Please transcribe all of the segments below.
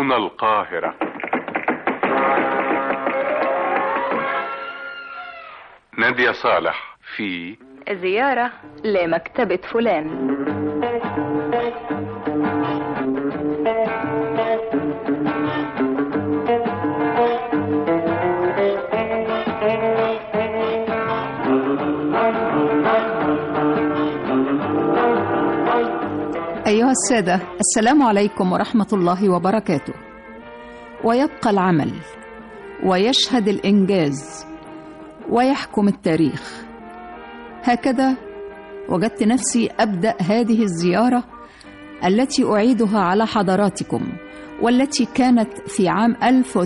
هنا القاهرة نادية صالح في زيارة لمكتبة فلان أيها السادة السلام عليكم ورحمة الله وبركاته ويبقى العمل ويشهد الإنجاز ويحكم التاريخ هكذا وجدت نفسي أبدأ هذه الزيارة التي أعيدها على حضراتكم والتي كانت في عام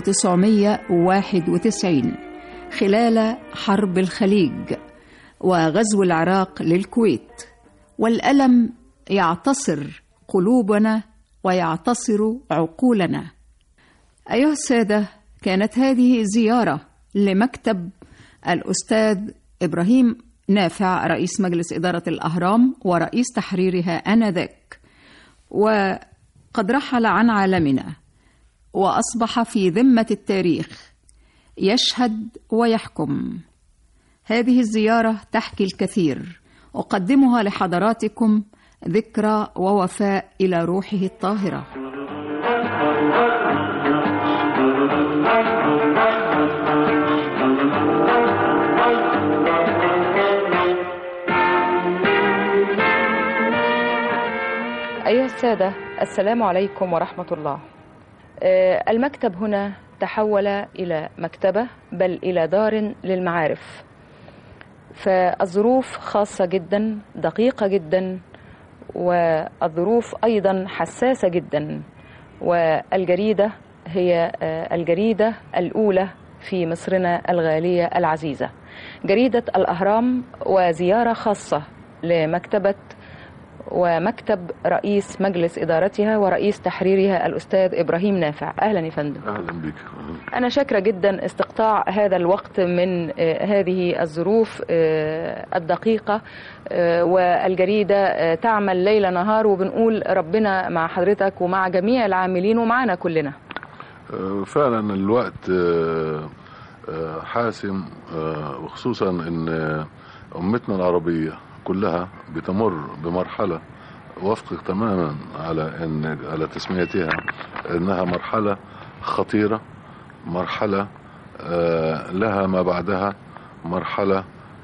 1991 خلال حرب الخليج وغزو العراق للكويت والألم يعتصر قلوبنا ويعتصر عقولنا ايها الساده كانت هذه زياره لمكتب الاستاذ ابراهيم نافع رئيس مجلس اداره الاهرام ورئيس تحريرها انذاك وقد رحل عن عالمنا واصبح في ذمه التاريخ يشهد ويحكم هذه الزياره تحكي الكثير اقدمها لحضراتكم ذكرى ووفاء الى روحه الطاهره أيها السادة السلام عليكم ورحمة الله المكتب هنا تحول إلى مكتبة بل إلى دار للمعارف فالظروف خاصة جدا دقيقة جدا والظروف أيضا حساسة جدا والجريدة هي الجريدة الأولى في مصرنا الغالية العزيزة جريدة الأهرام وزيارة خاصة لمكتبة ومكتب رئيس مجلس إدارتها ورئيس تحريرها الأستاذ إبراهيم نافع أهلا يا فندم أهلا بك أنا شاكرة جدا استقطاع هذا الوقت من هذه الظروف الدقيقة والجريدة تعمل ليل نهار وبنقول ربنا مع حضرتك ومع جميع العاملين ومعنا كلنا فعلا الوقت حاسم وخصوصا ان امتنا العربيه كلها بتمر بمرحله وافقك تماما على ان على تسميتها انها مرحله خطيره مرحله لها ما بعدها مرحله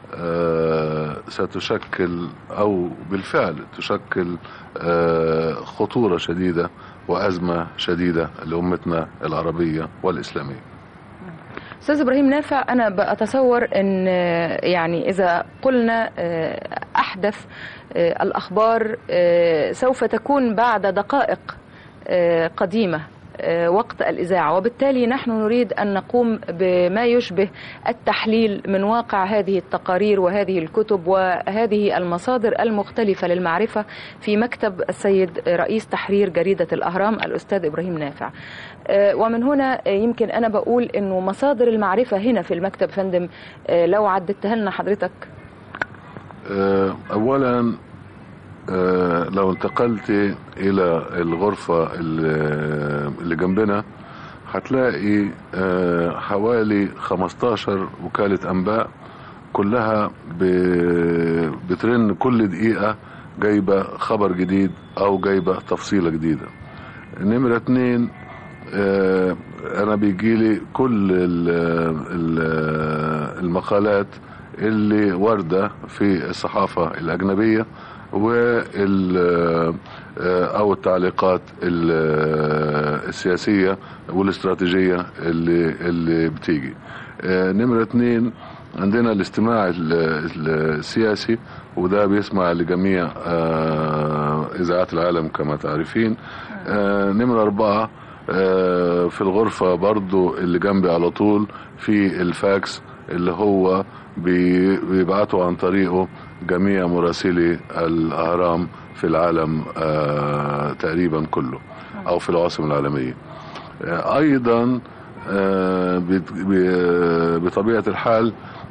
ستشكل او بالفعل تشكل خطوره شديده وازمه شديده لامتنا العربيه والاسلاميه استاذ ابراهيم نافع انا بتصور ان يعني اذا قلنا احدث الاخبار سوف تكون بعد دقائق قديمه وقت الإذاعة وبالتالي نحن نريد أن نقوم بما يشبه التحليل من واقع هذه التقارير وهذه الكتب وهذه المصادر المختلفة للمعرفة في مكتب السيد رئيس تحرير جريدة الأهرام الأستاذ إبراهيم نافع ومن هنا يمكن أنا بقول أنه مصادر المعرفة هنا في المكتب فندم لو عدتها لنا حضرتك أولا لو انتقلت الى الغرفة اللي جنبنا هتلاقي حوالي 15 وكالة انباء كلها بترن كل دقيقة جايبة خبر جديد او جايبة تفصيلة جديدة نمرة اتنين انا بيجيلي كل المقالات اللي واردة في الصحافة الاجنبية وال او التعليقات السياسيه والاستراتيجيه اللي اللي بتيجي نمره اتنين عندنا الاستماع السياسي وده بيسمع لجميع اذاعات العالم كما تعرفين نمره اربعه في الغرفه برضو اللي جنبي على طول في الفاكس اللي هو بيبعتوا عن طريقه جميع مراسلي الأهرام في العالم آه تقريبا كله أو في العواصم العالمية آه أيضا آه بطبيعة الحال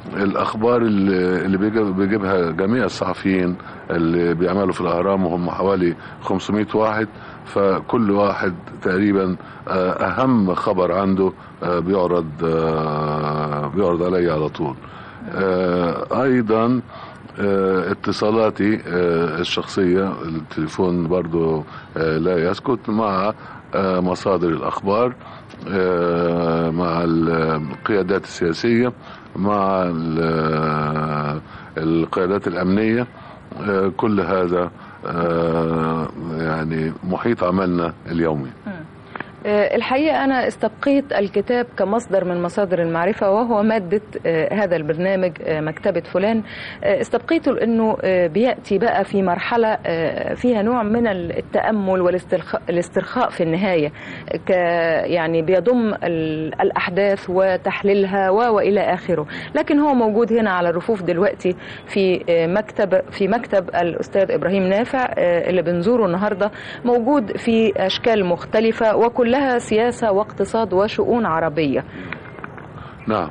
الاخبار اللي اللي بيجيب- بيجيبها جميع الصحفيين اللي بيعملوا في الاهرام وهم حوالي 500 واحد فكل واحد تقريبا آه، اهم خبر عنده آه، بيعرض آه، بيعرض علي على طول آه، ايضا آه، اتصالاتي آه، الشخصية التليفون برضو آه، لا يسكت مع آه، مصادر الأخبار آه، مع القيادات السياسية مع ال- القيادات الأمنية آه، كل هذا آه، يعني محيط عملنا اليومي آه، الحقيقة أنا استبقيت الكتاب كمصدر من مصادر المعرفة وهو مادة آه، هذا البرنامج آه، مكتبة فلان آه، استبقيته لأنه آه، بيأتي بقى في مرحلة آه، فيها نوع من التأمل والاسترخاء في النهاية ك يعني بيضم ال- الأحداث وتحليلها و- وإلى آخره لكن هو موجود هنا على الرفوف دلوقتي في آه، مكتب في مكتب الأستاذ إبراهيم نافع آه، اللي بنزوره النهاردة موجود في أشكال مختلفة وكلها سياسة واقتصاد وشؤون عربية نعم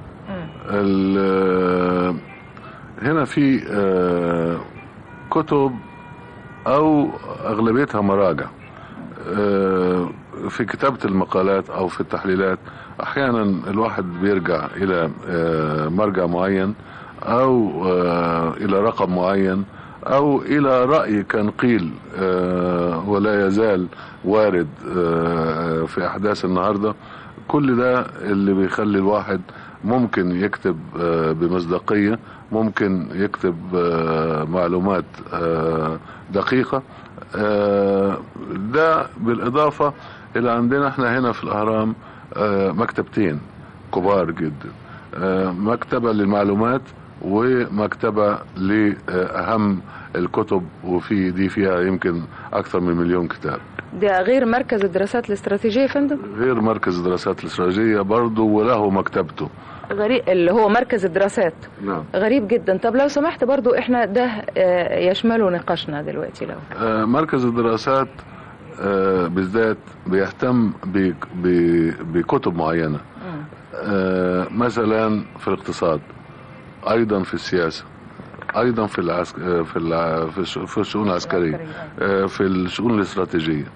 ال- هنا في آه، كتب او اغلبيتها مراجع آه، في كتابة المقالات او في التحليلات احيانا الواحد بيرجع الى آه، مرجع معين او آه، الى رقم معين او الى رأي كان قيل آه، ولا يزال وارد آه، في احداث النهارده كل ده اللي بيخلي الواحد ممكن يكتب آه، بمصداقية ممكن يكتب آه، معلومات آه، دقيقة آه، ده بالإضافة إلى عندنا احنا هنا في الأهرام آه، مكتبتين كبار جدا آه، مكتبة للمعلومات ومكتبة لأهم الكتب وفي دي فيها يمكن أكثر من مليون كتاب ده غير مركز الدراسات الاستراتيجية يا فندم غير مركز الدراسات الاستراتيجية برضه وله مكتبته غريب اللي هو مركز الدراسات نعم غريب جدا طب لو سمحت برضو احنا ده آه، يشمله نقاشنا دلوقتي لو آه، مركز الدراسات آه، بالذات بيهتم ب- ب- بكتب معينة آه، مثلا في الاقتصاد ايضا في السياسة ايضا في العسك... آه، في الع... في الش- في الشؤون العسكرية آه، في الشؤون الاستراتيجية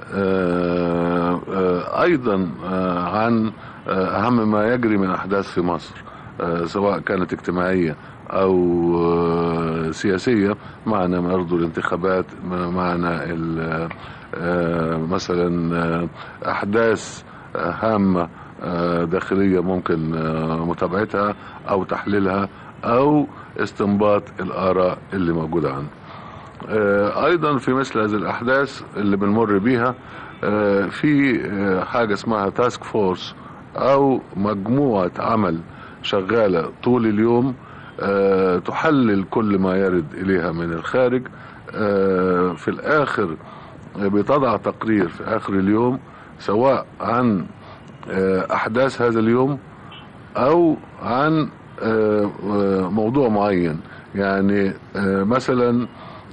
آه، آه، ايضا آه، عن آه، اهم ما يجري من احداث في مصر آه، سواء كانت اجتماعية او آه، سياسية معنا برضه الانتخابات معنا ال- آه، مثلا آه، احداث آه، هامة آه، داخلية ممكن آه، متابعتها او تحليلها او استنباط الاراء اللي موجودة عنه آه، ايضا في مثل هذه الاحداث اللي بنمر بيها آه، في آه، حاجه اسمها تاسك فورس او مجموعه عمل شغاله طول اليوم آه، تحلل كل ما يرد اليها من الخارج آه، في الاخر آه، بتضع تقرير في اخر اليوم سواء عن آه، احداث هذا اليوم او عن آه، آه، موضوع معين يعني آه، مثلا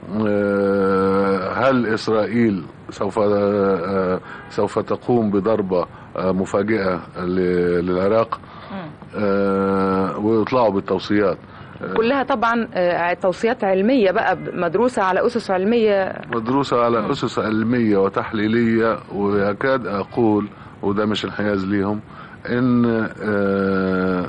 آه، هل اسرائيل سوف آه، سوف تقوم بضربه آه، مفاجئه ل- للعراق آه، ويطلعوا بالتوصيات كلها طبعا آه، توصيات علمية بقى مدروسة على أسس علمية مدروسة على أسس علمية وتحليلية ويكاد أقول وده مش انحياز ليهم إن آه،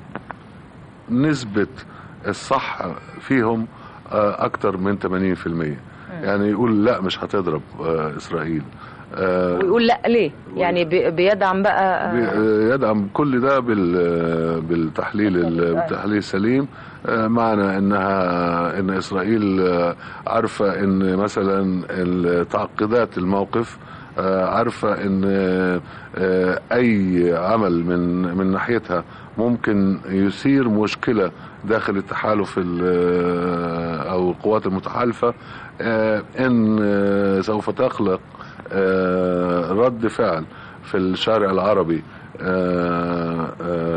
نسبة الصح فيهم آه، أكتر من 80% يعني يقول لا مش هتضرب آه، إسرائيل آه، ويقول لا ليه يعني بي- بيدعم بقى آه، بي- يدعم كل ده بال- بالتحليل ال- بالتحليل السليم آه، معنى انها ان اسرائيل آه، عارفه ان مثلا تعقيدات الموقف آه، عارفه ان آه، اي عمل من من ناحيتها ممكن يثير مشكله داخل التحالف ال- او القوات المتحالفه آه، ان آه، سوف تخلق آه، رد فعل في الشارع العربي آه،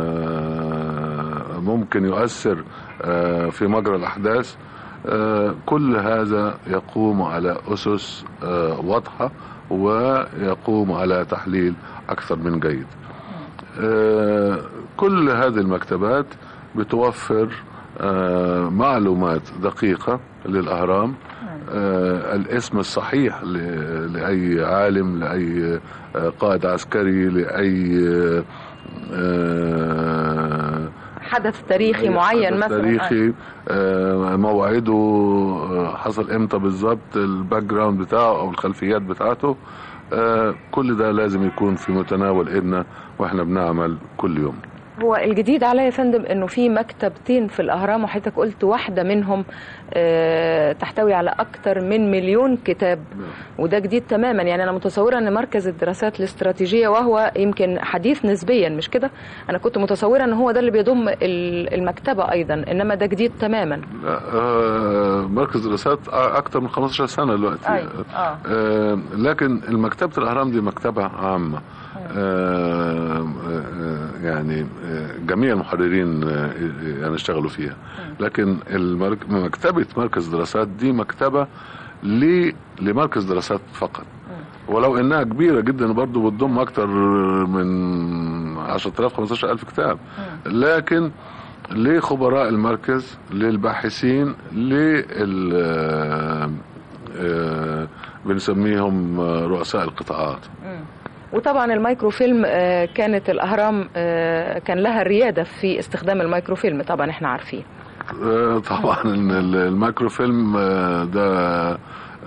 آه، ممكن يؤثر آه، في مجرى الأحداث آه، كل هذا يقوم على أسس آه، واضحة ويقوم على تحليل أكثر من جيد آه، كل هذه المكتبات بتوفر آه، معلومات دقيقة للأهرام آه، الاسم الصحيح ل- لأي عالم لأي آه، قائد عسكري لأي آه، حدث تاريخي معين حدث مثلا تاريخي آه، موعده آه، حصل امتى بالظبط الباك جراوند بتاعه او الخلفيات بتاعته آه، كل ده لازم يكون في متناول ايدنا واحنا بنعمل كل يوم هو الجديد عليا يا فندم انه في مكتبتين في الاهرام وحضرتك قلت واحده منهم آه، تحتوي على اكثر من مليون كتاب وده جديد تماما يعني انا متصوره ان مركز الدراسات الاستراتيجيه وهو يمكن حديث نسبيا مش كده انا كنت متصوره ان هو ده اللي بيضم ال- المكتبه ايضا انما ده جديد تماما لا، آه، مركز دراسات اكتر من 15 سنه دلوقتي أيوة، آه. آه، لكن مكتبه الاهرام دي مكتبه عامه آه، آه، يعني آه، جميع المحررين آه، يعني اشتغلوا فيها لكن المرك- مكتبه مركز دراسات دي مكتبه ل- لمركز دراسات فقط ولو انها كبيره جدا برضه بتضم اكتر من 10000 15000 كتاب لكن لخبراء المركز للباحثين لل آه، بنسميهم رؤساء القطاعات وطبعا الميكروفيلم آه، كانت الاهرام آه، كان لها الرياده في استخدام الميكروفيلم طبعا احنا عارفين آه، طبعا إن ال- الميكروفيلم آه، ده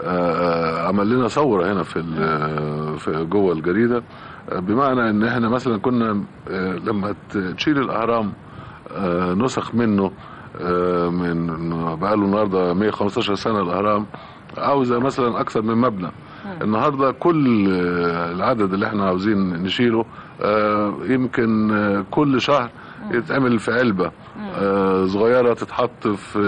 آه، عمل لنا ثوره هنا في ال- في جوه الجريده آه، بمعنى ان احنا مثلا كنا آه، لما ت- تشيل الاهرام آه، نسخ منه آه، من بقاله النهارده 115 سنه الاهرام عاوزه مثلا اكثر من مبنى النهارده كل آه، العدد اللي احنا عاوزين نشيله آه، يمكن آه، كل شهر يتعمل في علبه آه، صغيره تتحط في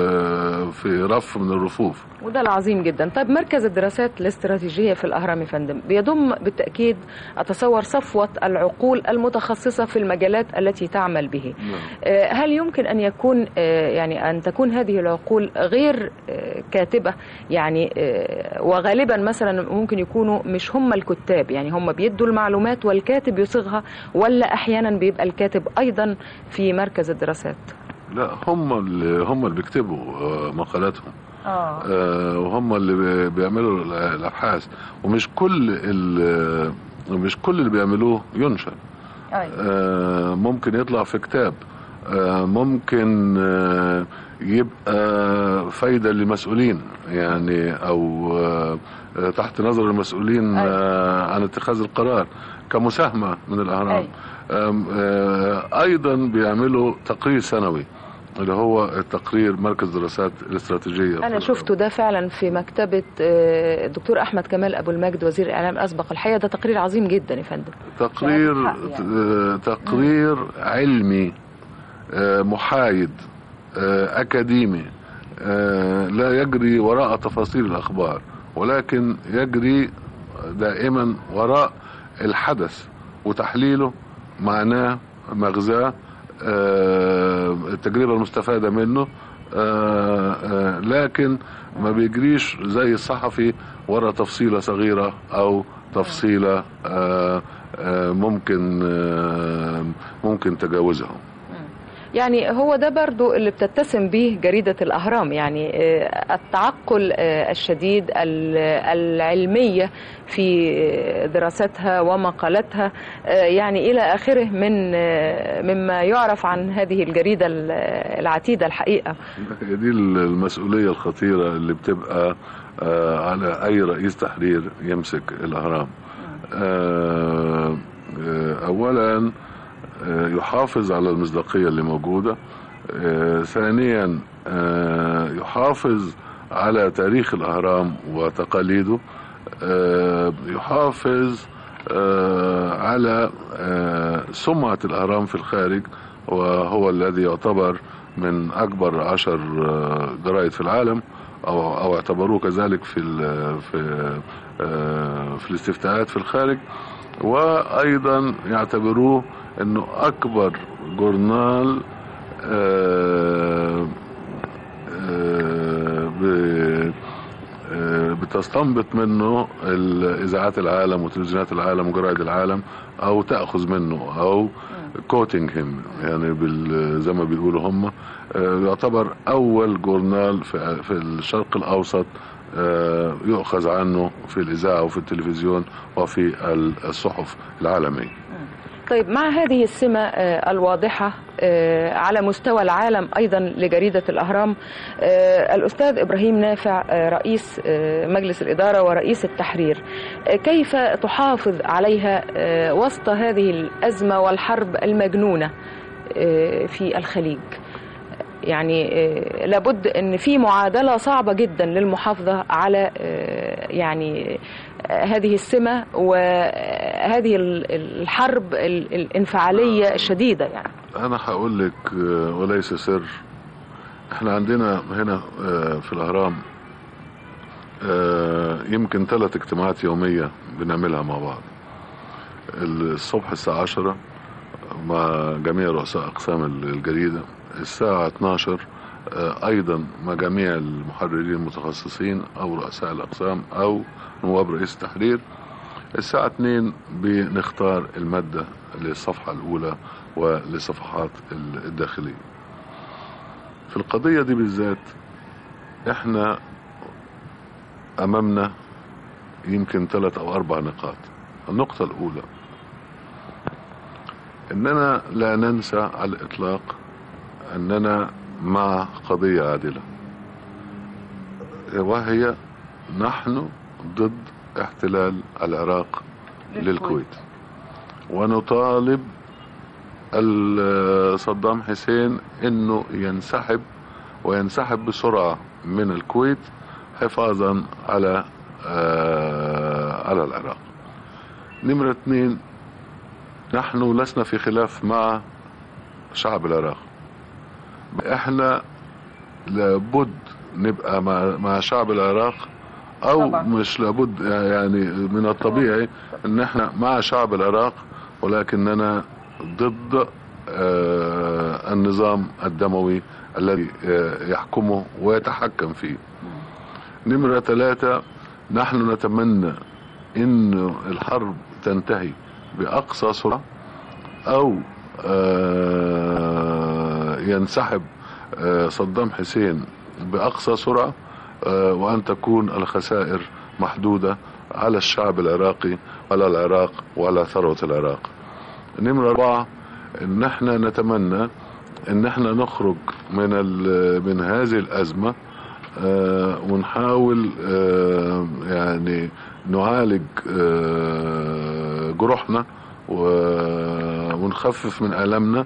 في رف من الرفوف وده العظيم جدا طيب مركز الدراسات الاستراتيجية في الأهرام يا فندم بيضم بالتأكيد أتصور صفوة العقول المتخصصة في المجالات التي تعمل به آه، هل يمكن أن يكون آه، يعني أن تكون هذه العقول غير آه، كاتبة يعني آه، وغالبا مثلا ممكن يكونوا مش هم الكتاب يعني هم بيدوا المعلومات والكاتب يصيغها ولا أحيانا بيبقى الكاتب أيضا في مركز الدراسات لا هم اللي هم اللي بيكتبوا آه، مقالاتهم آه. آه، وهم اللي بي- بيعملوا ال- الابحاث ومش كل ال- مش كل اللي بيعملوه ينشر أيوة. آه، ممكن يطلع في كتاب آه، ممكن آه، يبقى فايدة للمسؤولين يعني أو آه، آه، تحت نظر المسؤولين أيوة. آه، عن اتخاذ القرار كمساهمة من الأهرام أيوة. آم، آه، أيضا بيعملوا تقرير سنوي اللي هو التقرير مركز دراسات الاستراتيجية أنا في- شفته ده فعلا في مكتبة آه، الدكتور أحمد كمال أبو المجد وزير الإعلام الأسبق الحقيقة ده تقرير عظيم جدا يا فندم تقرير شهادة حق يعني. آه، تقرير علمي آه، محايد آه، أكاديمي آه، لا يجري وراء تفاصيل الأخبار ولكن يجري دائما وراء الحدث وتحليله معناه مغزاه آه، التجربة المستفادة منه آه، آه، لكن ما بيجريش زي الصحفي ورا تفصيلة صغيرة أو تفصيلة آه، آه، ممكن آه، ممكن تجاوزها يعني هو ده برضو اللي بتتسم به جريدة الأهرام يعني آه، التعقل آه، الشديد ال- العلمية في آه، دراستها ومقالاتها آه، يعني إلى آخره من آه، مما يعرف عن هذه الجريدة ال- العتيدة الحقيقة هي دي المسؤولية الخطيرة اللي بتبقى آه، على أي رئيس تحرير يمسك الأهرام آه، آه، أولا آه، يحافظ على المصداقية اللي موجودة آه، ثانيا آه، يحافظ على تاريخ الأهرام وتقاليده آه، يحافظ آه، على آه، سمعة الأهرام في الخارج وهو الذي يعتبر من أكبر عشر آه، جرائد في العالم أو أو اعتبروه كذلك في ال- في آه، في الاستفتاءات في الخارج وأيضا يعتبروه أنه أكبر جورنال آه، آه، ب- آه، بتستنبط منه ال- اذاعات العالم وتلفزيونات العالم وجرائد العالم او تاخذ منه او كوتنج هيم يعني بال زي ما بيقولوا هم آه، يعتبر اول جورنال في, في الشرق الاوسط آه، يؤخذ عنه في الاذاعه وفي التلفزيون وفي الصحف العالميه طيب مع هذه السمة آه، الواضحة آه، على مستوى العالم أيضا لجريدة الأهرام آه، الأستاذ إبراهيم نافع آه، رئيس آه، مجلس الإدارة ورئيس التحرير آه، كيف تحافظ عليها آه، وسط هذه الأزمة والحرب المجنونة آه، في الخليج يعني آه، لابد ان في معادله صعبه جدا للمحافظه على آه، يعني آه، هذه السمه وهذه ال- الحرب ال- الانفعاليه الشديده يعني انا هقول لك آه، وليس سر احنا عندنا هنا آه، في الاهرام آه، يمكن ثلاث اجتماعات يومية بنعملها مع بعض الصبح الساعة 10 مع جميع رؤساء أقسام الجريدة الساعة 12 آه، أيضا مع جميع المحررين المتخصصين أو رؤساء الأقسام أو نواب رئيس التحرير الساعة 2 بنختار المادة للصفحة الأولى ولصفحات الداخلية في القضية دي بالذات احنا أمامنا يمكن ثلاث أو أربع نقاط النقطة الأولى أننا لا ننسى على الإطلاق أننا مع قضية عادلة وهي نحن ضد احتلال العراق للكويت ونطالب ال- صدام حسين انه ينسحب وينسحب بسرعة من الكويت حفاظا على آه، على العراق نمرة اثنين نحن لسنا في خلاف مع شعب العراق احنا لابد نبقى مع, مع شعب العراق او طبعا. مش لابد يعني من الطبيعي ان احنا مع شعب العراق ولكننا ضد آه، النظام الدموي الذي آه، يحكمه ويتحكم فيه نمرة ثلاثة نحن نتمنى ان الحرب تنتهي باقصى سرعة او آه، ينسحب آه، صدام حسين باقصى سرعة آه، وان تكون الخسائر محدودة على الشعب العراقي على العراق وعلى ثروة العراق نمرة أربعة إن احنا نتمنى إن احنا نخرج من ال- من هذه الأزمة آه، ونحاول آه، يعني نعالج آه، جروحنا و- ونخفف من ألمنا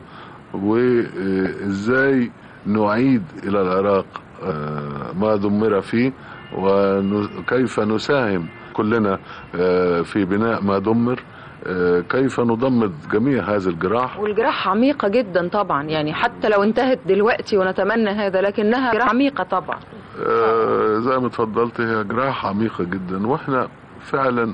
وإزاي نعيد إلى العراق آه، ما دمر فيه وكيف نساهم كلنا آه، في بناء ما دمر آه، كيف نضمد جميع هذه الجراح والجراح عميقه جدا طبعا يعني حتى لو انتهت دلوقتي ونتمنى هذا لكنها جراح عميقه طبعا آه، زي ما اتفضلت هي جراح عميقة جدا واحنا فعلا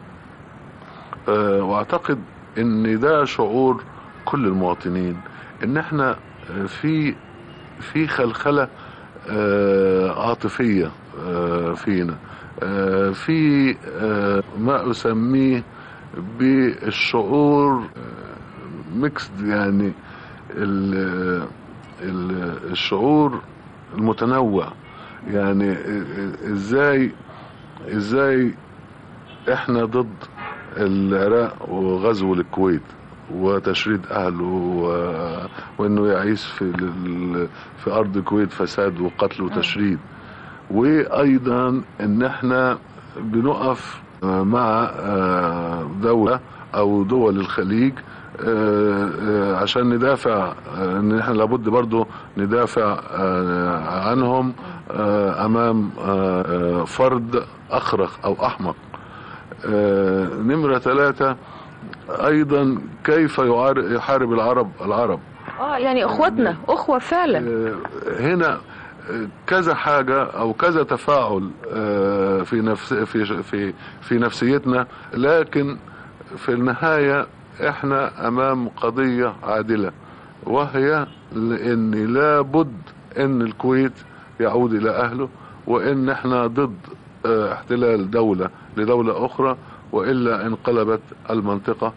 آه، واعتقد ان ده شعور كل المواطنين ان احنا آه، في في خلخلة آه، عاطفية آه، فينا آه، في آه، ما اسميه بالشعور ميكسد يعني ال- ال- الشعور المتنوع يعني ازاي ازاي احنا ضد العراق وغزو الكويت وتشريد اهله و... وانه يعيش في ال... في ارض الكويت فساد وقتل وتشريد وايضا ان احنا بنقف مع دولة او دول الخليج آه، آه، عشان ندافع آه، ان احنا لابد برضو ندافع آه، عنهم آه، امام آه، آه، فرد اخرق او احمق آه، نمرة ثلاثة ايضا كيف يعار- يحارب العرب العرب اه يعني اخواتنا اخوه فعلا آه، هنا آه، كذا حاجة أو كذا تفاعل آه، في نفس في في في نفسيتنا لكن في النهاية احنا أمام قضية عادلة وهي لأن لابد أن الكويت يعود إلى أهله وأن احنا ضد آه، احتلال دولة لدولة أخرى وإلا انقلبت المنطقة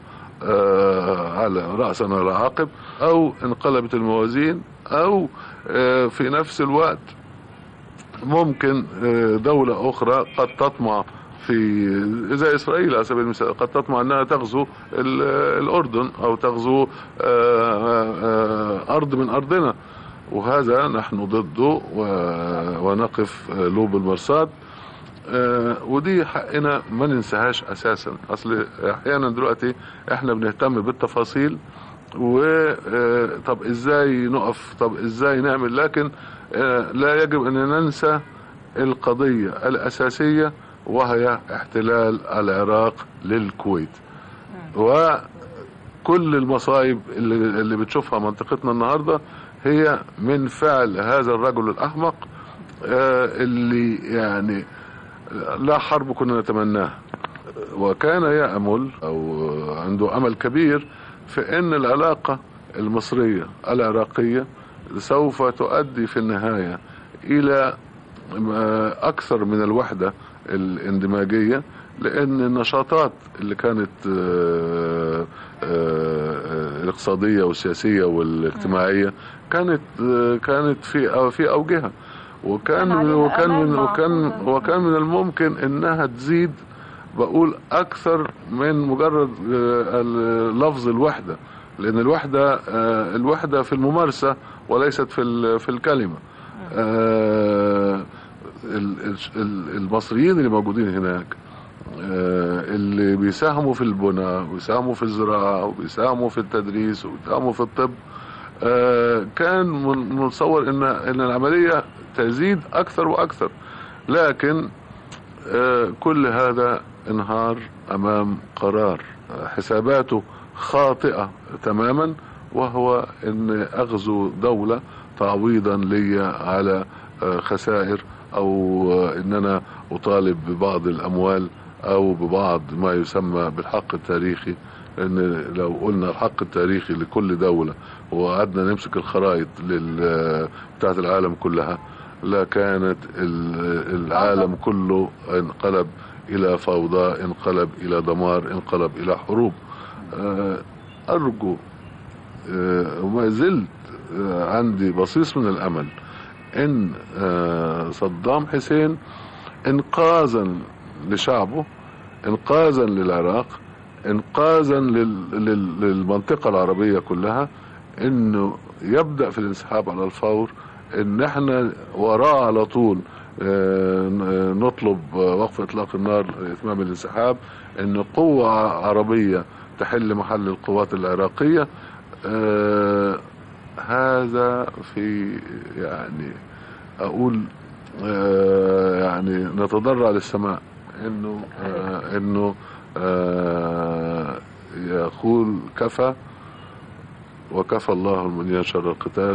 آه، على رأسا على عقب أو انقلبت الموازين أو آه، في نفس الوقت ممكن آه، دولة أخرى قد تطمع في زي إسرائيل على سبيل المثال قد تطمع أنها تغزو ال- الأردن أو تغزو آه، آه، أرض من أرضنا وهذا نحن ضده و- ونقف آه، له بالمرصاد آه، ودي حقنا ما ننساهاش اساسا اصل احيانا دلوقتي احنا بنهتم بالتفاصيل و آه، طب ازاي نقف طب ازاي نعمل لكن آه، لا يجب ان ننسى القضية الاساسية وهي احتلال العراق للكويت وكل المصايب اللي, اللي بتشوفها منطقتنا النهاردة هي من فعل هذا الرجل الاحمق آه، اللي يعني لا حرب كنا نتمناها وكان يأمل أو عنده أمل كبير في أن العلاقة المصرية العراقية سوف تؤدي في النهاية إلى ما أكثر من الوحدة الاندماجية لأن النشاطات اللي كانت آه، آه، الاقتصادية والسياسية والاجتماعية كانت آه، كانت في في أوجها وكان كان عليها وكان من أمال وكان معقولة. وكان من الممكن انها تزيد بقول اكثر من مجرد آه، لفظ الوحده لان الوحده آه، الوحده في الممارسه وليست في ال- في الكلمه آه، ال- ال- المصريين اللي موجودين هناك آه، اللي بيساهموا في البنى وبيساهموا في الزراعه وبيساهموا في التدريس وبيساهموا في الطب آه، كان من- متصور ان ان العمليه تزيد اكثر واكثر لكن آه، كل هذا انهار امام قرار آه، حساباته خاطئه تماما وهو ان اغزو دوله تعويضا لي على آه، خسائر او آه، ان انا اطالب ببعض الاموال او ببعض ما يسمى بالحق التاريخي ان لو قلنا الحق التاريخي لكل دوله وقعدنا نمسك الخرائط لل بتاعت العالم كلها لا كانت ال- العالم كله انقلب الى فوضى انقلب الى دمار انقلب الى حروب آه، ارجو آه، وما زلت آه، عندي بصيص من الامل ان آه، صدام حسين انقاذا لشعبه انقاذا للعراق انقاذا لل- لل- للمنطقه العربيه كلها انه يبدا في الانسحاب على الفور ان احنا وراه على طول آه، ن- نطلب آه، وقف اطلاق النار اتمام الانسحاب ان قوه عربيه تحل محل القوات العراقيه آه، هذا في يعني اقول آه، يعني نتضرع للسماء انه آه، انه آه، يقول كفى وكفى الله المنيا شر القتال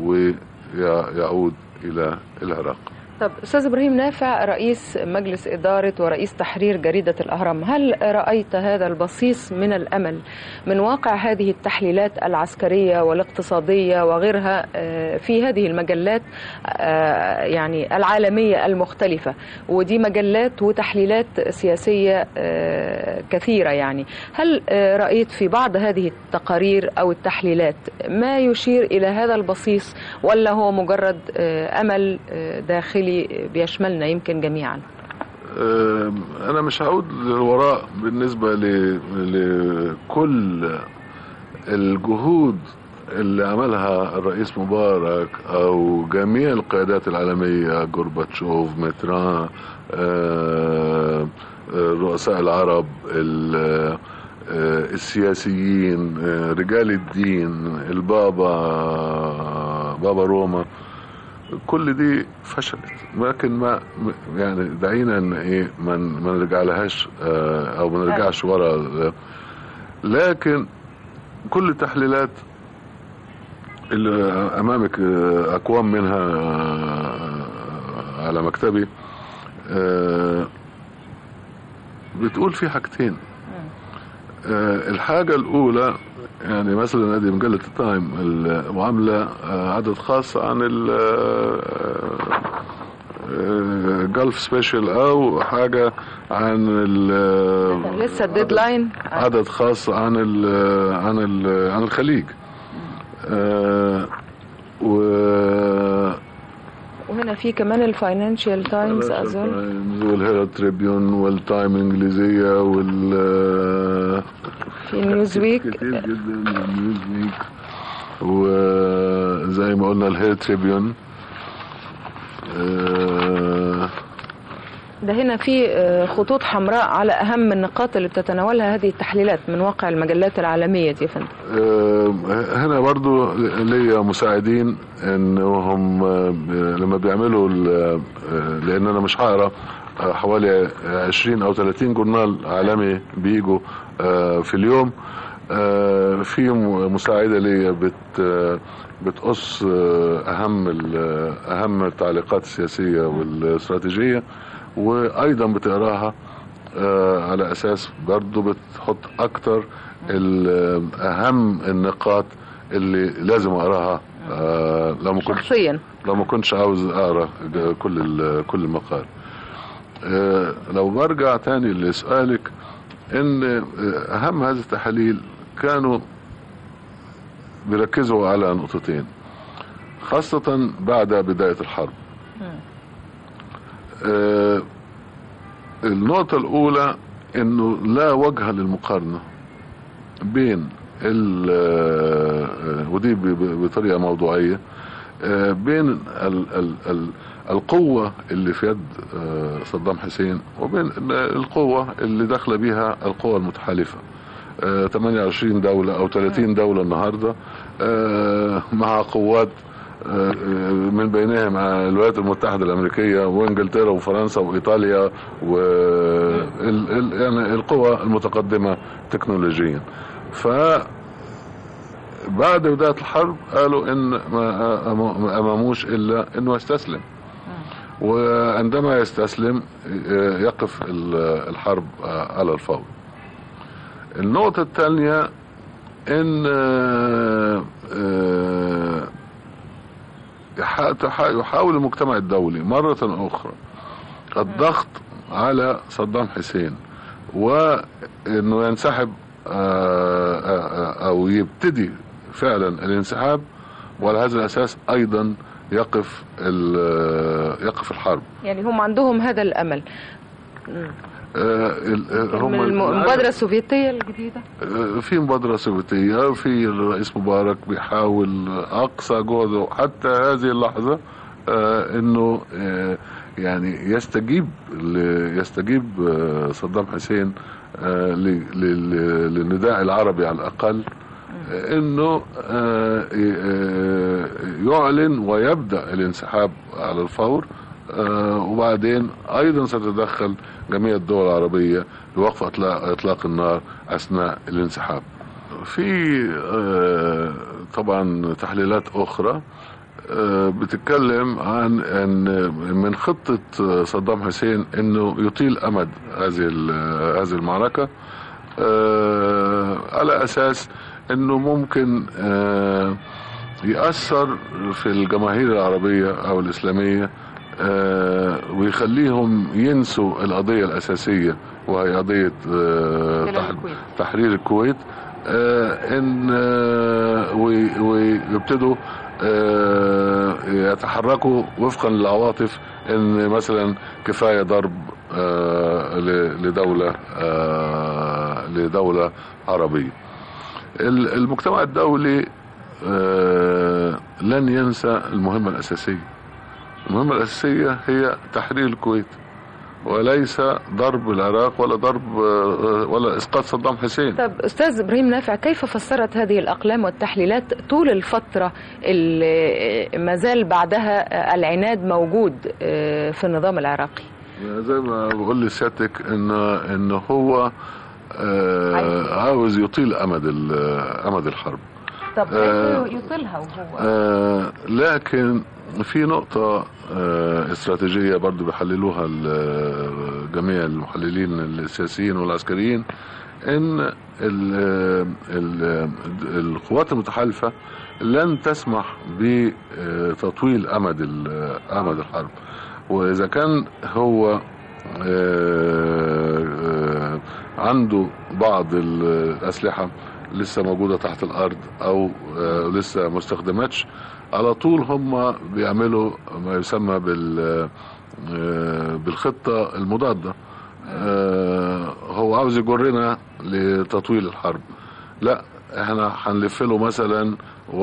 ويعود الى العراق طب استاذ ابراهيم نافع رئيس مجلس اداره ورئيس تحرير جريده الاهرام هل رايت هذا البصيص من الامل من واقع هذه التحليلات العسكريه والاقتصاديه وغيرها آه، في هذه المجلات آه، يعني العالميه المختلفه ودي مجلات وتحليلات سياسيه آه، كثيره يعني هل آه، رايت في بعض هذه التقارير او التحليلات ما يشير الى هذا البصيص ولا هو مجرد آه، امل آه، داخلي بيشملنا يمكن جميعا آم، انا مش هعود للوراء بالنسبه ل- لكل الجهود اللي عملها الرئيس مبارك او جميع القيادات العالميه جورباتشوف متران آه، آه، رؤساء العرب ال- آه، السياسيين آه، رجال الدين البابا بابا روما كل دي فشلت لكن ما يعني دعينا ان ايه ما ما نرجع لهاش آه، او ما نرجعش ورا آه، لكن كل التحليلات اللي امامك آه، اكوام منها آه، على مكتبي آه، بتقول في حاجتين آه، الحاجة الأولى يعني مثلا ادي مجلة التايم المعاملة آه، عدد خاص عن ال جلف سبيشال او حاجة عن ال- لسه الديدلاين عدد خاص عن ال عن ال عن الخليج آه، و وهنا في كمان الفاينانشال تايمز اظن والهيرالد تريبيون والتايم الانجليزيه وال في نيوزويك كتير جدا والنيوز ويك وزي ما قلنا الهير تريبيون آه، ده هنا في آه، خطوط حمراء على اهم النقاط اللي بتتناولها هذه التحليلات من واقع المجلات العالميه دي يا فندم آه، هنا برضو ليا مساعدين انهم آه، لما بيعملوا ال- آه، لان انا مش هقرا آه، حوالي 20 او 30 جورنال عالمي بيجوا آه، في اليوم آه، في م- مساعده ليا بت آه، بتقص آه، اهم ال- اهم التعليقات السياسيه والاستراتيجيه وايضا بتقراها آه، على اساس برضو بتحط اكتر ال- اهم النقاط اللي لازم اقراها آه، لو ما كنتش شخصيا لو ما كنتش عاوز اقرا كل ال- كل المقال آه، لو برجع تاني لسؤالك ان آه، اهم هذه التحاليل كانوا بيركزوا على نقطتين خاصة بعد بداية الحرب آه، النقطة الأولى إنه لا وجه للمقارنة بين ال آه، ودي ب- ب- بطريقة موضوعية آه، بين ال ال ال القوة اللي في يد آه، صدام حسين وبين القوة اللي داخلة بيها القوى المتحالفة آه، 28 دولة أو 30 دولة النهاردة آه، مع قوات آه، آه، من بينهم الولايات المتحدة الأمريكية وإنجلترا وفرنسا وإيطاليا و ال- ال- يعني القوى المتقدمة تكنولوجيا ف بعد بداية الحرب قالوا إن ما ما أماموش إلا إنه يستسلم وعندما يستسلم آه، يقف ال- الحرب آه، على الفور النقطة الثانية ان آه، آه، يح- تح- يحاول المجتمع الدولي مرة اخرى الضغط على صدام حسين وانه ينسحب آه، آه، آه، او يبتدي فعلا الانسحاب وعلى هذا الاساس ايضا يقف ال- يقف الحرب يعني هم عندهم هذا الامل آه، ال- آه، هم من الم- المبادره السوفيتيه الجديده في مبادرة سوفيتية في الرئيس مبارك بيحاول أقصى جهده حتى هذه اللحظة آه، إنه آه، يعني يستجيب ل- يستجيب آه، صدام حسين آه، ل- ل- للنداء العربي على الأقل آه، إنه آه، آه، يعلن ويبدأ الانسحاب على الفور آه، وبعدين ايضا ستتدخل جميع الدول العربيه لوقف اطلاق اطلاق النار اثناء الانسحاب. في آه، طبعا تحليلات اخرى آه، بتتكلم عن ان من خطه آه، صدام حسين انه يطيل امد هذه ال- هذه المعركه آه، على اساس انه ممكن آه، يأثر في الجماهير العربية أو الإسلامية آه، ويخليهم ينسوا القضية الأساسية وهي قضية آه، خلال تح- الكويت. تحرير الكويت آه، إن آه، وي- ويبتدوا آه، يتحركوا وفقا للعواطف إن مثلا كفاية ضرب آه، ل- لدولة آه، لدولة عربية ال- المجتمع الدولي آه، لن ينسى المهمة الأساسية المهمة الأساسية هي تحرير الكويت وليس ضرب العراق ولا ضرب آه، ولا إسقاط صدام حسين طب استاذ ابراهيم نافع كيف فسرت هذه الاقلام والتحليلات طول الفتره اللي ما زال بعدها العناد موجود آه، في النظام العراقي زي ما بقول لسيادتك إن إن هو آه، عايز. عاوز يطيل أمد ال- أمد الحرب طب آه، كيف يطيلها وهو آه، لكن في نقطة آه، استراتيجية برضو بيحللوها ال- جميع المحللين السياسيين والعسكريين ان ال- ال- القوات المتحالفة لن تسمح بتطويل امد ال- امد الحرب واذا كان هو آه، آه، عنده بعض الأسلحة لسه موجودة تحت الأرض أو آه، لسه ما استخدمتش على طول هم بيعملوا ما يسمى بال آه، بالخطة المضادة آه، هو عاوز يجرنا لتطويل الحرب لا احنا هنلف له مثلا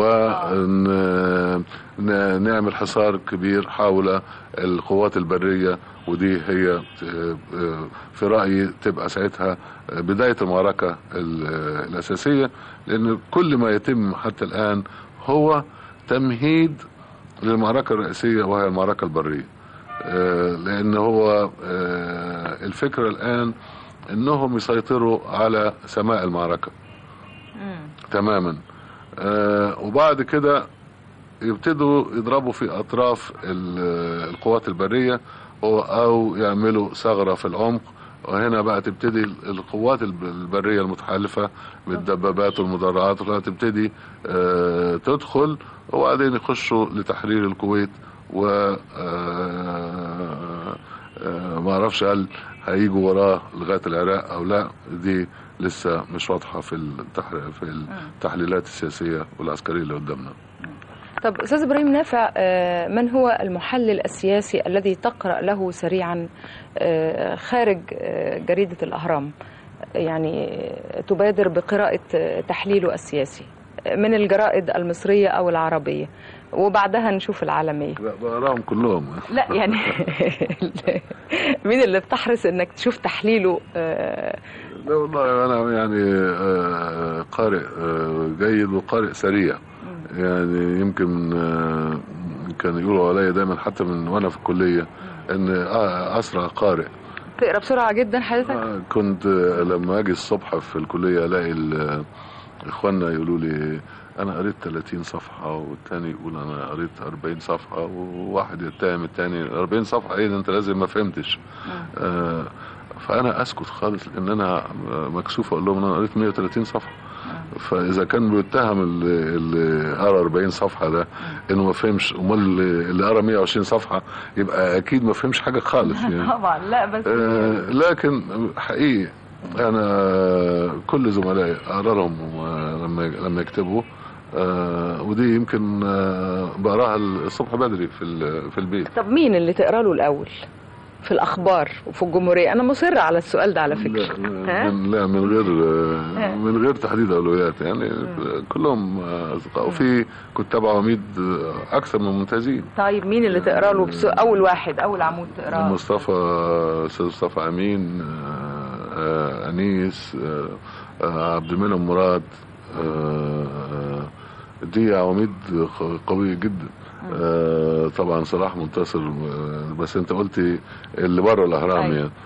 ونعمل حصار كبير حول القوات البرية ودي هي آه، آه، في رأيي تبقى ساعتها بداية المعركة ال- الأساسية لأن كل ما يتم حتى الآن هو تمهيد للمعركة الرئيسية وهي المعركة البرية آه، لأن هو آه، الفكرة الآن أنهم يسيطروا على سماء المعركة تماما آه، وبعد كده يبتدوا يضربوا في اطراف ال- القوات البريه أو- او يعملوا ثغره في العمق وهنا بقى تبتدي القوات الب- البريه المتحالفه بالدبابات والمدرعات وكلها تبتدي آه، تدخل وبعدين يخشوا لتحرير الكويت و آه، آه، ما اعرفش هل هيجوا وراه لغايه العراق او لا دي لسه مش واضحه في التح- في التحليلات السياسيه والعسكريه اللي قدامنا طب استاذ ابراهيم نافع آه، من هو المحلل السياسي الذي تقرا له سريعا آه، خارج آه، جريده الاهرام يعني تبادر بقراءه آه، تحليله السياسي من الجرائد المصريه او العربيه وبعدها نشوف العالميه لا بقراهم كلهم لا يعني مين اللي بتحرص انك تشوف تحليله آه، لا والله انا يعني آه، قارئ آه، جيد وقارئ سريع يعني يمكن آه، كان يقولوا عليا دايما حتى من وانا في الكليه ان آه، اسرع قارئ تقرا بسرعه جدا حضرتك آه، كنت آه، لما اجي الصبح في الكليه الاقي ال- اخواننا يقولوا لي انا قريت 30 صفحه والتاني يقول انا قريت 40 صفحه وواحد يتهم التاني 40 صفحه ايه ده انت لازم ما فهمتش آه فانا اسكت خالص لان انا مكسوف اقول لهم إن انا قريت 130 صفحه فاذا كان بيتهم اللي, اللي قرا 40 صفحه ده انه ما فهمش امال اللي اللي قرا 120 صفحه يبقى اكيد ما فهمش حاجه خالص يعني طبعا لا بس آه، لكن حقيقي انا كل زملائي اقرا لهم لما لما يكتبوا آه، ودي يمكن آه، بقراها الصبح بدري في ال- في البيت طب مين اللي تقرا له الاول في الاخبار وفي الجمهوريه انا مصر على السؤال ده على فكره لا ها؟ من, لا من غير ها. من غير تحديد اولويات يعني كلهم اصدقاء وفي كتاب عواميد اكثر من ممتازين طيب مين اللي تقرا له بسو... اول واحد اول عمود تقراه مصطفى استاذ مصطفى امين آه، آه، انيس آه، آه، عبد المنعم مراد آه، آه، دي عواميد ق- قويه جدا آه، طبعا صلاح منتصر آه، بس انت قلتي اللي بره الاهرام أيوة. يعني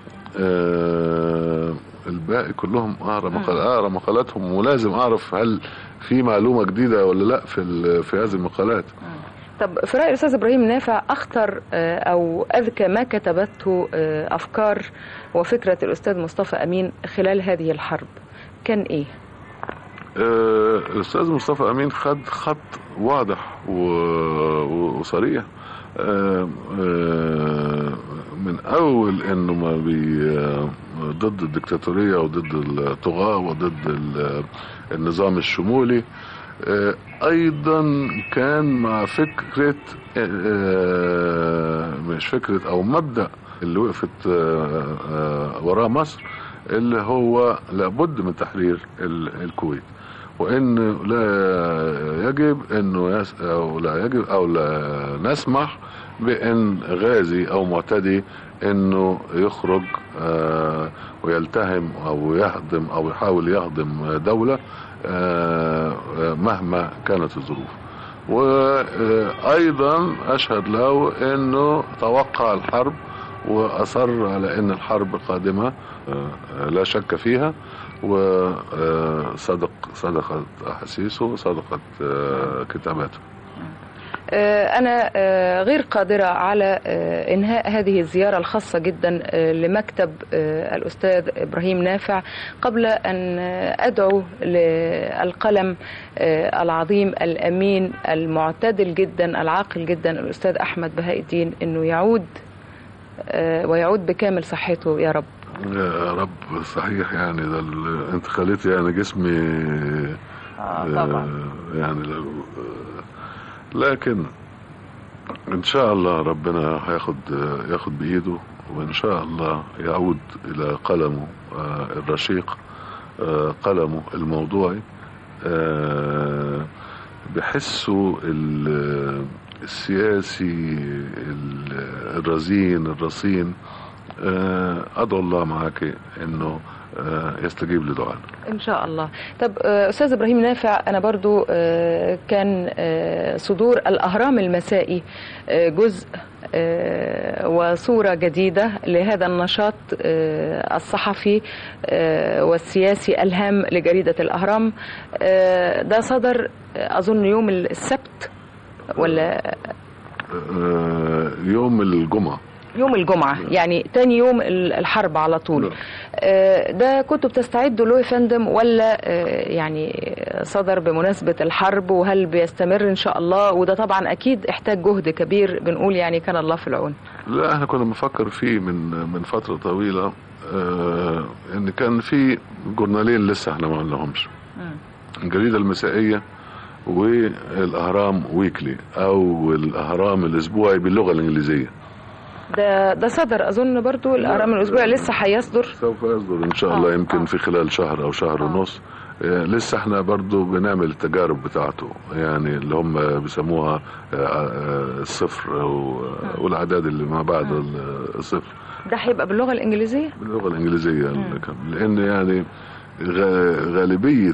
آه، الباقي كلهم اقرا مقال اقرا مقالاتهم ولازم اعرف هل في معلومه جديده ولا لا في ال- في هذه المقالات طب في راي الاستاذ ابراهيم نافع اخطر آه، او اذكى ما كتبته آه، افكار وفكره الاستاذ مصطفى امين خلال هذه الحرب كان ايه آه، الاستاذ مصطفى امين خد خط واضح و- و- وصريح آه، آه، من اول انه ما بي آه، ضد الدكتاتوريه وضد الطغاه وضد ال- النظام الشمولي آه، ايضا كان مع فكره آه، مش فكره او مبدا اللي وقفت آه، آه، وراه مصر اللي هو لابد من تحرير ال- الكويت وان لا يجب انه يس او لا يجب او لا نسمح بان غازي او معتدي انه يخرج آه، ويلتهم او يهدم او يحاول يهدم دوله آه، آه، مهما كانت الظروف وايضا اشهد له انه توقع الحرب واصر على ان الحرب قادمه آه، لا شك فيها وصدق صدقت احاسيسه صدقت آه، كتاباته آه، أنا آه، غير قادرة على آه، إنهاء هذه الزيارة الخاصة جدا آه، لمكتب آه، الأستاذ إبراهيم نافع قبل أن آه، أدعو للقلم آه، العظيم الأمين المعتدل جدا العاقل جدا الأستاذ أحمد بهاء الدين أنه يعود آه، ويعود بكامل صحته يا رب يا رب صحيح يعني ده ال- انت خليتي يعني جسمي آه، طبعا. آه، يعني لو آه، لكن ان شاء الله ربنا هياخد آه، ياخد بايده وان شاء الله يعود الى قلمه آه، الرشيق آه، قلمه الموضوعي آه، بحسه ال- السياسي ال- الرزين الرصين آه، ادعو الله معك انه آه، يستجيب لدعائنا ان شاء الله طب آه، استاذ ابراهيم نافع انا برضو آه، كان آه، صدور الاهرام المسائي آه، جزء آه، وصورة جديدة لهذا النشاط آه، الصحفي آه، والسياسي الهام لجريدة الأهرام آه، ده صدر آه، أظن يوم السبت ولا آه، يوم الجمعة يوم الجمعة يعني تاني يوم ال- الحرب على طول نعم. آه، ده كنتوا بتستعدوا له يا فندم ولا آه، يعني صدر بمناسبة الحرب وهل بيستمر إن شاء الله وده طبعا أكيد احتاج جهد كبير بنقول يعني كان الله في العون لا احنا كنا بنفكر فيه من من فترة طويلة آه ان كان في جورنالين لسه احنا ما عملناهمش الجريدة المسائية والاهرام ويكلي او الاهرام الاسبوعي باللغة الانجليزية ده ده صدر أظن برضو الأهرام الأسبوع لسه هيصدر سوف يصدر ان شاء الله آه، يمكن آه. في خلال شهر او شهر آه. ونص آه، لسه احنا برضو بنعمل التجارب بتاعته يعني اللي هم بيسموها آه، آه، الصفر او أو الاعداد اللي ما بعد ال- الصفر ده هيبقى باللغة الإنجليزية باللغه الانجليزيه اللي كان- لان يعني غ- غالبيه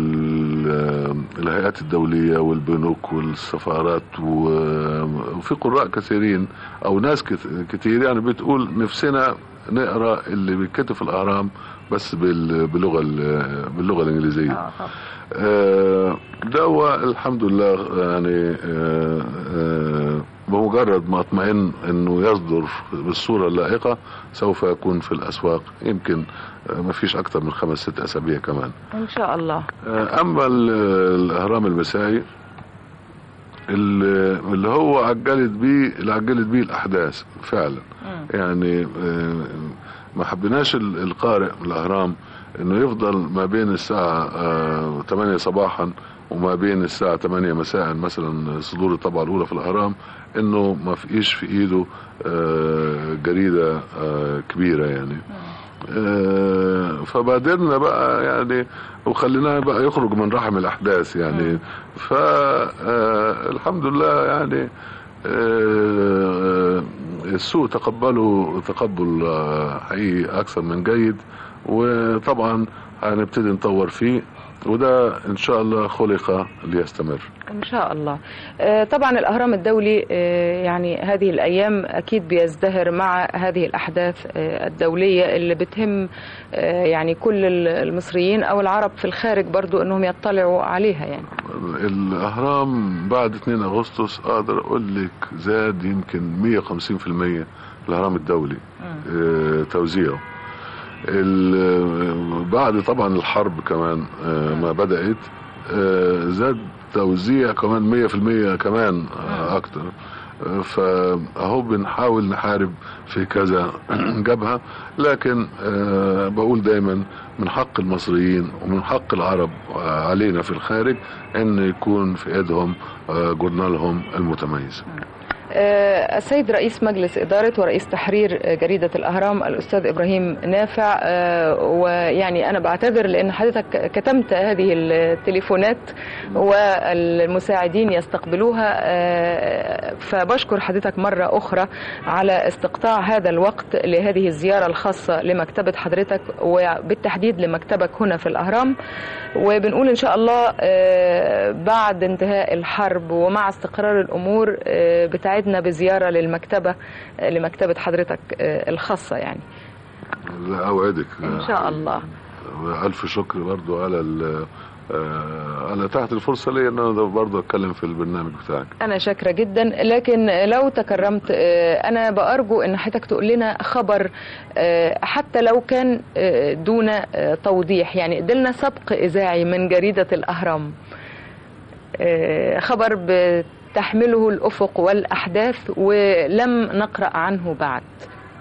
ال- الهيئات الدوليه والبنوك والسفارات و- وفي قراء كثيرين او ناس كت- كتير يعني بتقول نفسنا نقرا اللي بيتكتب في الاهرام بس بال- باللغه ال- باللغه الانجليزيه آه، ده هو الحمد لله يعني آه، آه، بمجرد ما اطمئن انه يصدر بالصوره اللائقه سوف يكون في الاسواق يمكن آه، ما فيش اكتر من خمس ست اسابيع كمان إن شاء الله آه، اما ال- الاهرام المسائي اللي اللي هو عجلت بيه اللي عجلت بيه الاحداث فعلا يعني آه، ما حبيناش ال- القارئ من الاهرام انه يفضل ما بين الساعه آه، 8 صباحا وما بين الساعه 8 مساء مثلا صدور الطبعه الاولى في الاهرام انه ما فيش في ايده آه، جريده آه، كبيره يعني آه، فبادرنا بقى يعني وخليناه بقى يخرج من رحم الاحداث يعني فالحمد لله يعني آه، السوق تقبله تقبل آه، حقيقي اكثر من جيد وطبعا هنبتدي نطور فيه وده ان شاء الله خلق ليستمر إن شاء الله آه، طبعا الأهرام الدولي آه، يعني هذه الأيام أكيد بيزدهر مع هذه الأحداث آه، الدولية اللي بتهم آه، يعني كل ال- المصريين أو العرب في الخارج برضو أنهم يطلعوا عليها يعني الاهرام بعد 2 اغسطس اقدر اقول لك زاد يمكن 150% الاهرام الدولي آه، توزيعه ال- بعد طبعا الحرب كمان آه، ما بدأت آه، زاد توزيع كمان 100% كمان آه، اكتر آه، فاهو بنحاول نحارب في كذا جبهة لكن آه، بقول دايما من حق المصريين ومن حق العرب آه، علينا في الخارج ان يكون في ايدهم آه، جورنالهم المتميز آه، السيد رئيس مجلس إدارة ورئيس تحرير آه، جريدة الأهرام الأستاذ إبراهيم نافع آه، ويعني أنا بعتذر لأن حضرتك كتمت هذه التليفونات والمساعدين يستقبلوها آه، فبشكر حضرتك مرة أخرى على استقطاع هذا الوقت لهذه الزيارة الخاصة لمكتبة حضرتك وبالتحديد لمكتبك هنا في الأهرام وبنقول إن شاء الله آه، بعد انتهاء الحرب ومع استقرار الأمور آه، بتاعدنا بزيارة للمكتبة آه، لمكتبة حضرتك آه، الخاصة يعني لا اوعدك إن شاء الله الف شكر برضو على ال- آه، على تحت الفرصه لي ان انا برضو اتكلم في البرنامج بتاعك أنا شاكرة جدا لكن لو تكرمت آه، أنا بأرجو أن حضرتك تقول لنا خبر آه، حتى لو كان آه، دون آه، توضيح يعني ادلنا سبق إذاعي من جريدة الأهرام آه، خبر بتحمله الأفق والأحداث ولم نقرأ عنه بعد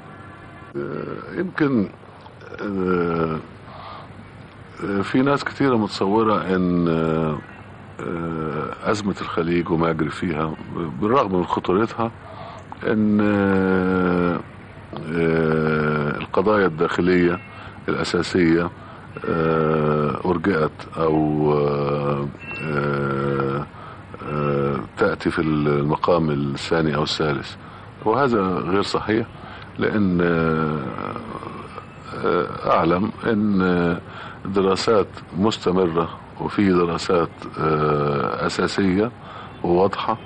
يمكن آه، آه، في ناس كثيرة متصورة ان آه، آه، أزمة الخليج وما يجري فيها بالرغم من خطورتها ان آه، آه، القضايا الداخلية الأساسية آه، أرجئت أو آه، آه، آه، تأتي في المقام الثاني أو الثالث وهذا غير صحيح لأن آه، آه، أعلم أن آه، دراسات مستمرة وفي دراسات آه، أساسية وواضحة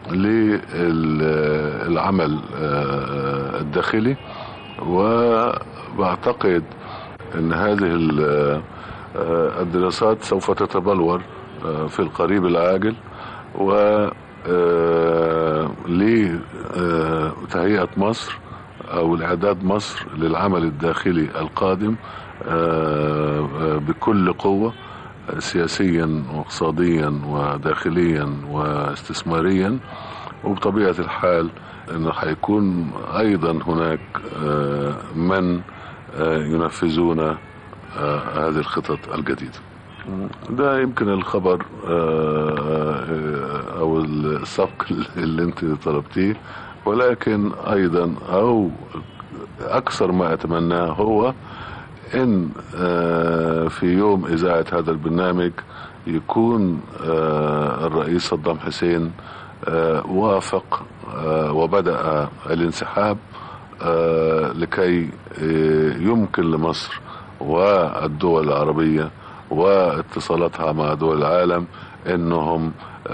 للعمل آه، الداخلي وبعتقد ان هذه ال- آه، الدراسات سوف تتبلور آه، في القريب العاجل و آه، لتهيئة مصر او الاعداد مصر للعمل الداخلي القادم آه، آه، بكل قوة آه، سياسيا واقتصاديا وداخليا واستثماريا وبطبيعة الحال انه حيكون ايضا هناك آه، من آه، ينفذون آه، هذه الخطط الجديدة ده يمكن الخبر آه، آه، او السبق اللي انت طلبتيه ولكن ايضا او اكثر ما اتمناه هو ان آه، في يوم اذاعه هذا البرنامج يكون آه، الرئيس صدام حسين آه، وافق آه، وبدا الانسحاب آه، لكي آه، يمكن لمصر والدول العربيه واتصالاتها مع دول العالم انهم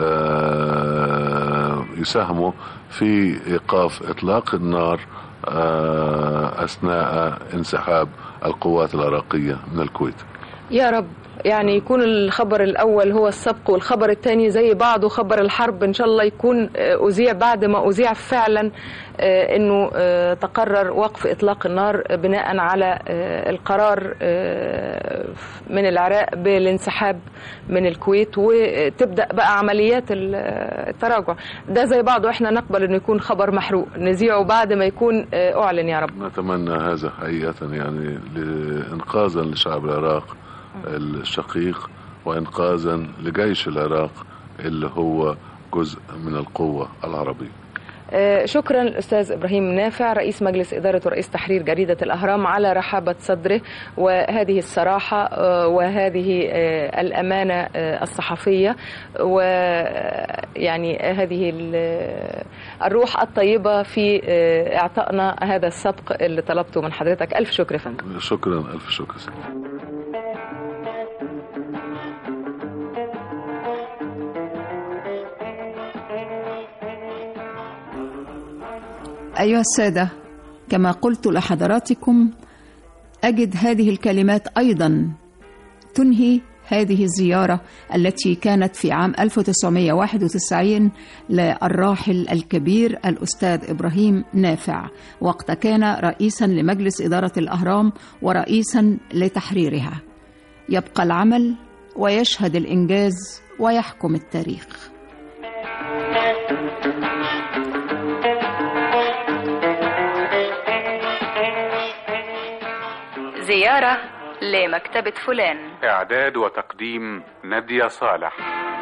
آه، يساهموا في ايقاف اطلاق النار آه، اثناء انسحاب القوات العراقيه من الكويت. يا رب يعني يكون الخبر الأول هو السبق والخبر الثاني زي بعضه خبر الحرب إن شاء الله يكون آه، أذيع بعد ما أذيع فعلا آه، أنه آه، تقرر وقف إطلاق النار بناء على آه، القرار آه، من العراق بالانسحاب من الكويت وتبدأ بقى عمليات ال- التراجع ده زي بعضه احنا نقبل أنه يكون خبر محروق نذيعه بعد ما يكون آه، أعلن يا رب نتمنى هذا حقيقه يعني انقاذا لشعب العراق الشقيق وانقاذا لجيش العراق اللي هو جزء من القوه العربيه. آه، شكرا الأستاذ إبراهيم نافع رئيس مجلس إدارة ورئيس تحرير جريدة الأهرام على رحابة صدره وهذه الصراحة آه، وهذه آه، الأمانة آه، الصحفية ويعني هذه ال- الروح الطيبة في آه، إعطائنا هذا السبق اللي طلبته من حضرتك ألف شكر يا فندم شكرا الف شكر. أيها السادة كما قلت لحضراتكم أجد هذه الكلمات أيضا تنهي هذه الزيارة التي كانت في عام 1991 للراحل الكبير الأستاذ إبراهيم نافع وقت كان رئيسا لمجلس إدارة الأهرام ورئيسا لتحريرها يبقى العمل ويشهد الإنجاز ويحكم التاريخ زيارة لمكتبة فلان إعداد وتقديم نادية صالح